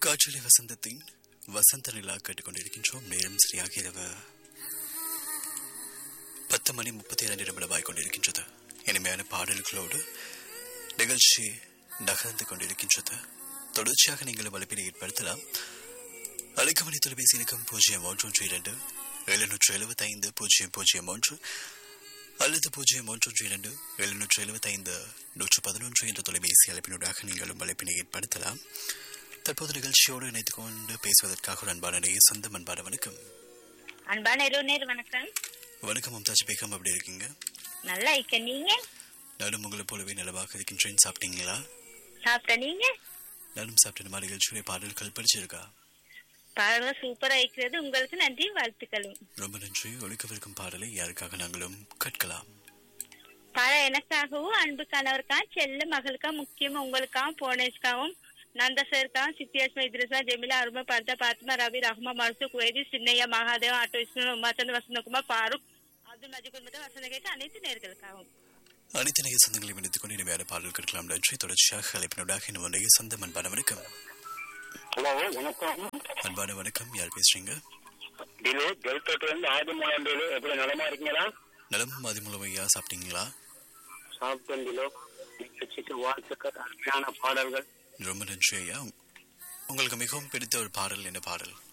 காற்றலை வசந்தத்தின் வசந்த நிலா கேட்டுக்கொண்டிருக்கின்றோம் நேரம் சரியாக இரவு பத்து மணி முப்பத்தி இரண்டு நிமிடமாய் கொண்டிருக்கின்றது இனிமையான பாடல்களோடு நிகழ்ச்சி நகர்ந்து கொண்டிருக்கின்றது தொடர்ச்சியாக நீங்கள் வலைப்பினை ஏற்படுத்தலாம் அழைக்கமணி தொலைபேசி இலக்கம் பூஜ்ஜியம் ஒன்று ஒன்று இரண்டு எழுநூற்று எழுபத்தி ஐந்து பூஜ்ஜியம் பூஜ்ஜியம் ஒன்று அல்லது பூஜ்ஜியம் ஒன்று ஒன்று இரண்டு எழுநூற்று எழுபத்தி ஐந்து நூற்று பதினொன்று என்ற தொலைபேசி அழைப்பினூடாக நீங்களும் அழைப்பினை ஏற்படுத்தலாம் தற்போது நிகழ்ச்சியோடு இணைத்துக் கொண்டு பேசுவதற்காக ஒரு அன்பான நேய சொந்தம் அன்பான வணக்கம் அன்பான இரவு வணக்கம் வணக்கம் மும்தாஜ் பேகம் எப்படி இருக்கீங்க நல்லா இருக்க நீங்க நானும் உங்களை போலவே நலமாக இருக்கின்றேன் சாப்பிட்டீங்களா சாப்பிட்ட நீங்க நானும் சாப்பிட்ட மாதிரி நிகழ்ச்சியுடைய பாடல்கள் படிச்சிருக்கா பாருங்க சூப்பரா இருக்கிறது உங்களுக்கு நன்றி வாழ்த்துக்களும் ரொம்ப நன்றி ஒழிக்கவிருக்கும் பாடலை யாருக்காக நாங்களும் கேட்கலாம் பாட எனக்காகவும் அன்பு கணவருக்கா செல்ல மகளுக்கா முக்கியமா உங்களுக்கா போனேஷ்காவும் நந்தசருக்கா சித்தியாஸ்மா இத்ரிசா ஜெமிலா அருமா பர்தா பாத்மா ரவி ரஹ்மா மர்சு குவேதி சின்னையா மகாதேவ் ஆட்டோ விஷ்ணு உமாச்சந்த் வசந்தகுமார் பாரூக் அப்துல் மஜித் குடும்பத்தை வசந்த கேட்க அனைத்து நேர்களுக்காகவும் அனைத்து நேய சொந்தங்களையும் இணைத்துக் கொண்டு இனிமையான பாடல் கேட்கலாம் நன்றி தொடர்ச்சியாக அழைப்பினூடாக இன்னும் நேய சொந்தம் அன்பான வணக்கம் ஹலோ வணக்கம் அன்பான வணக்கம் யார் பேசுறீங்க டிலோ டெல்டோட்ல இருந்து ஆதிமாண்டலு எப்படி நலமா இருக்கீங்களா நலம் மதிமுலம் ஐயா சாப்பிட்டீங்களா சாப்பிட்டேன் டிலோ நிகழ்ச்சிக்கு வாழ்த்துக்கள் அருமையான பாடல்கள் ரொம்ப நன்றி ஐயா உங்களுக்கு மிகவும் பிடித்த ஒரு பாடல் என்ன பாடல்